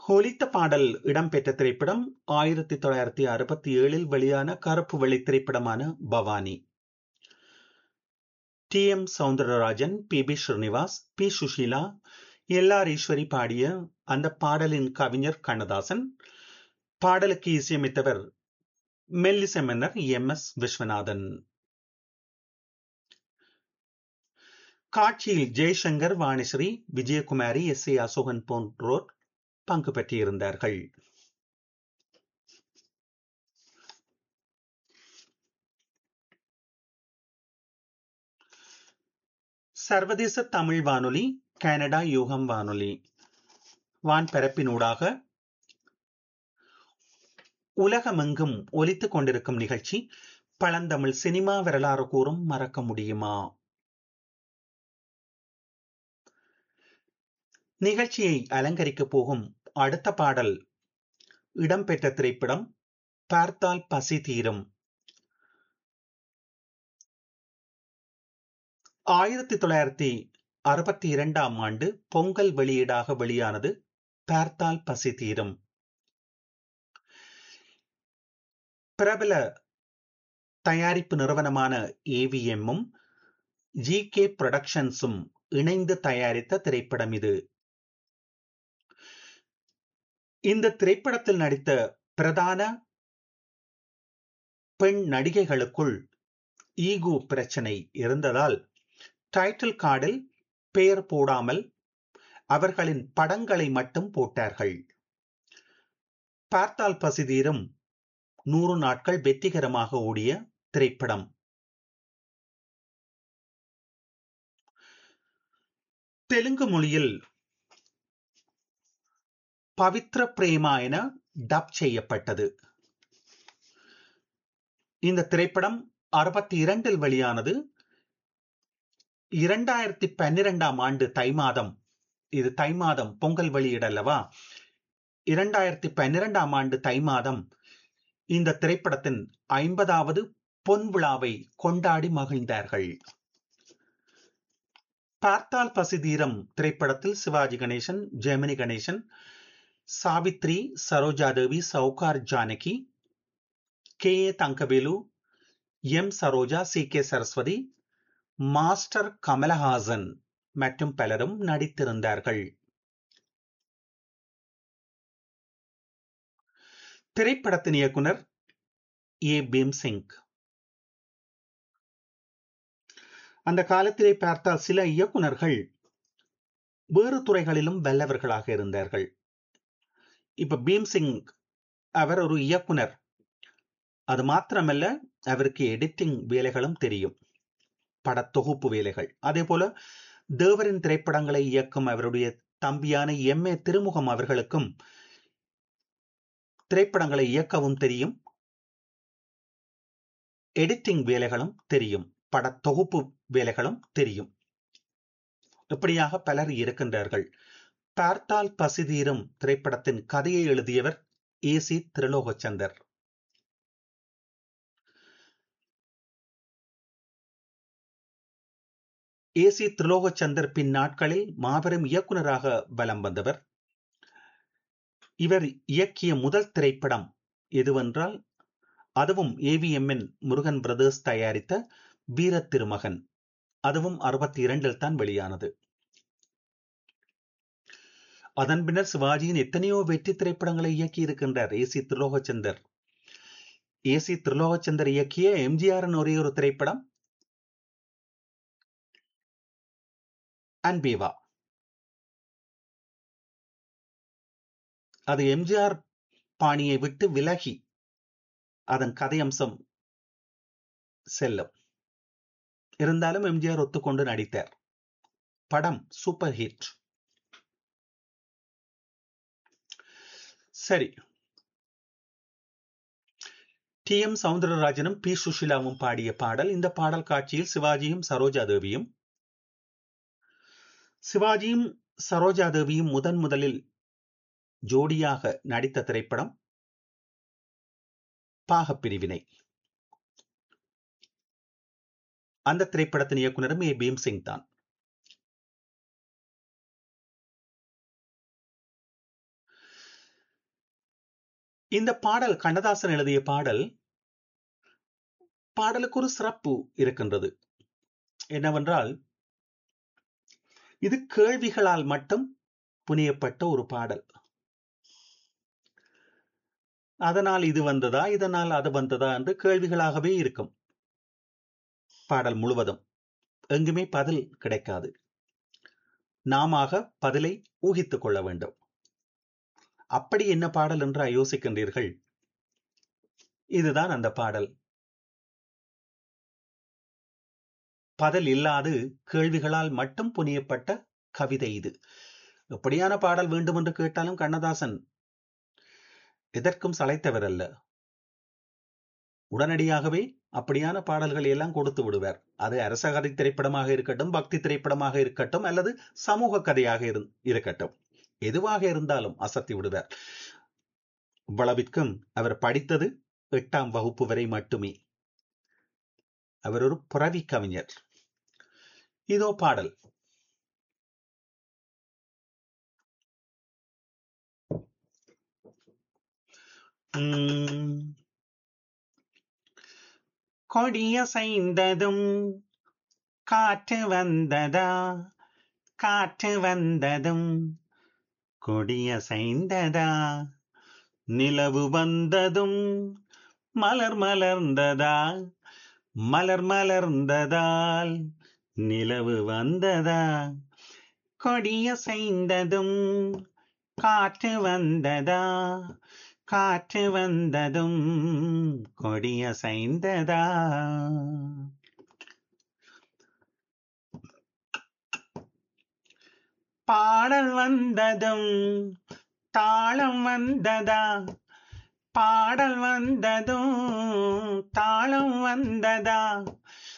ஒலித்த பாடல் இடம்பெற்ற திரைப்படம் ஆயிரத்தி தொள்ளாயிரத்தி அறுபத்தி ஏழில் வெளியான கருப்பு வெள்ளை திரைப்படமான Bhavani T M Soundararajan P B Srinivas P Susheela L R Eswari பாடிய அந்த பாடலின் கவிஞர் கண்ணதாசன் பாடலுக்கு இசையமைத்தவர் மெல்லிசை மன்னர் எம் எஸ் விஸ்வநாதன் காட்சியில் ஜெய்சங்கர் வாணிஸ்ரீ விஜயகுமாரி எஸ் ஏ அசோகன் போன்றோர் பங்கு பெற்றிருந்தார்கள் சர்வதேச தமிழ் வானொலி கனடா யூகம் வானொலி வான்பரப்பினூடாக உலகமெங்கும் ஒலித்துக் கொண்டிருக்கும் நிகழ்ச்சி பழந்தமிழ் சினிமா வரலாறு கூறும் மறக்க முடியுமா நிகழ்ச்சியை அலங்கரிக்க போகும் அடுத்த பாடல் இடம்பெற்ற திரைப்படம் பார்த்தால் பசி தீரும் ஆயிரத்தி தொள்ளாயிரத்தி அறுபத்தி இரண்டாம் ஆண்டு பொங்கல் வெளியீடாக வெளியானது பார்த்தால் பசி தீரும் பிரபல தயாரிப்பு நிறுவனமான ஏவிஎம்மும் ஜி கே புரொடக்ஷன்ஸும் இணைந்து தயாரித்த திரைப்படம் இது இந்த திரைப்படத்தில் நடித்த பிரதான பெண் நடிகைகளுக்குள் ஈகோ பிரச்சனை இருந்ததால் டைட்டில் கார்டில் பெயர் போடாமல் அவர்களின் படங்களை மட்டும் போட்டார்கள் பார்த்தால் பசிதீரும் நூறு நாட்கள் வெற்றிகரமாக ஓடிய திரைப்படம் தெலுங்கு மொழியில் பவித்ர பிரேமா என டப் செய்யப்பட்டது இந்த திரைப்படம் அறுபத்தி இரண்டில் வெளியானது இரண்டாயிரத்தி பன்னிரெண்டாம் ஆண்டு தை மாதம் இது தை மாதம் பொங்கல் வெளியிடல்லவா இரண்டாயிரத்தி பன்னிரெண்டாம் ஆண்டு தை மாதம் இந்த திரைப்படத்தின் ஐம்பதாவது பொன் விழாவை கொண்டாடி மகிழ்ந்தார்கள் பார்த்தால் பசிதீரம் திரைப்படத்தில் Sivaji Ganesan Gemini Ganesan Savitri Sarojadevi Sowcar Janaki K A Thangavelu M Saroja C K Saraswathi master Kamalahasan மற்றும் பலரும் நடித்திருந்தார்கள் திரைப்படத்தின் இயக்குனர் ஏ பீம்சிங் அந்த காலத்திலே பார்த்தால் சில இயக்குனர்கள் வேறு துறைகளிலும் வல்லவர்களாக இருந்தார்கள் இப்ப பீம்சிங் அவர் ஒரு இயக்குனர் அது மாத்திரமல்ல அவருக்கு எடிட்டிங் வேலைகளும் தெரியும் பட தொகுப்பு வேலைகள் அதே போல தேவரின் திரைப்படங்களை இயக்கும் அவருடைய தம்பியான எம் ஏ திருமுகம் அவர்களுக்கும் திரைப்படங்களை இயக்கவும் தெரியும் எடிட்டிங் வேலைகளும் தெரியும் பட தொகுப்பு வேலைகளும் தெரியும் இப்படியாக பலர் இருக்கின்றார்கள் பார்த்தால் பசிதீரும் திரைப்படத்தின் கதையை எழுதியவர் A C Thirulokchander A C Thirulokchander பின் நாட்களில் மாபெரும் இயக்குநராக பலம் வந்தவர் இவர் இயக்கிய முதல் திரைப்படம் எதுவென்றால் அதுவும் ஏவிஎம்என் முருகன் பிரதர்ஸ் தயாரித்த வீர திருமகன் அதுவும் அறுபத்தி இரண்டில் தான் வெளியானது அதன் பின்னர் சிவாஜியின் எத்தனையோ வெற்றி திரைப்படங்களை இயக்கி இருக்கின்றார் A C Thirulokchander A C Thirulokchander இயக்கிய எம்ஜிஆரின் ஒரே ஒரு திரைப்படம் அன்பேவா அது எம்ஜிஆர் பாணியை விட்டு விலகி அதன் கதையம்சம் செல்லும் இருந்தாலும் எம்ஜிஆர் ஒத்துக்கொண்டு நடித்தார் படம் சூப்பர் ஹிட் சரி டி எம் சவுந்தரராஜனும் பி சுஷிலாவும் பாடிய பாடல் இந்த பாடல் காட்சியில் சிவாஜியும் சரோஜாதேவியும் சிவாஜியும் சரோஜாதேவியும் முதன் முதலில் ஜோடியாக நடித்த திரைப்படம் பாகப்பிரிவினை அந்த திரைப்படத்தின் இயக்குனரும் ஏ பீம்சிங் தான் இந்த பாடல் கண்ணதாசன் எழுதிய பாடல் பாடலுக்கு ஒரு சிறப்பு இருக்கின்றது என்னவென்றால் இது கேள்விகளால் மட்டும் புனியப்பட்ட ஒரு பாடல் அதனால் இது வந்ததா இதனால் அது வந்ததா என்று கேள்விகளாகவே இருக்கும் பாடல் முழுவதும் எங்குமே பதில் கிடைக்காது நாம பதிலை ஊகித்துக் கொள்ள வேண்டும் அப்படி என்ன பாடல் என்று யோசிக்கின்றீர்கள் இதுதான் அந்த பாடல் பதில் இல்லாது கேள்விகளால் மட்டும் புனியப்பட்ட கவிதை இது எப்படியான பாடல் வேண்டும் என்று கேட்டாலும் கண்ணதாசன் எதற்கும் சளைத்தவர் அல்ல உடனடியாகவே அப்படியான பாடல்களை எல்லாம் கொடுத்து விடுவார் அது அரச கதை திரைப்படமாக இருக்கட்டும் பக்தி திரைப்படமாக இருக்கட்டும் அல்லது சமூக கதையாக இருக்கட்டும் எதுவாக இருந்தாலும் அசத்தி விடுவார் இவ்வளவிற்கும் அவர் படித்தது எட்டாம் வகுப்பு வரை மட்டுமே அவர் ஒரு புறவி கவிஞர் இதோ பாடல் கொடிய செய்ததும் காற்று வந்ததா காற்று வந்ததும் கொடிய செய்ததா நிலவு வந்ததும் மலர் மலர்ந்ததா மலர் மலர்ந்ததால் நிலவு வந்ததா கொடிய செய்ததும் காற்று வந்ததா காற்று வந்ததும் கொடிய செய்ததா பாடல் வந்ததும் தாளம் வந்ததா பாடல் வந்ததும் தாளம் வந்ததா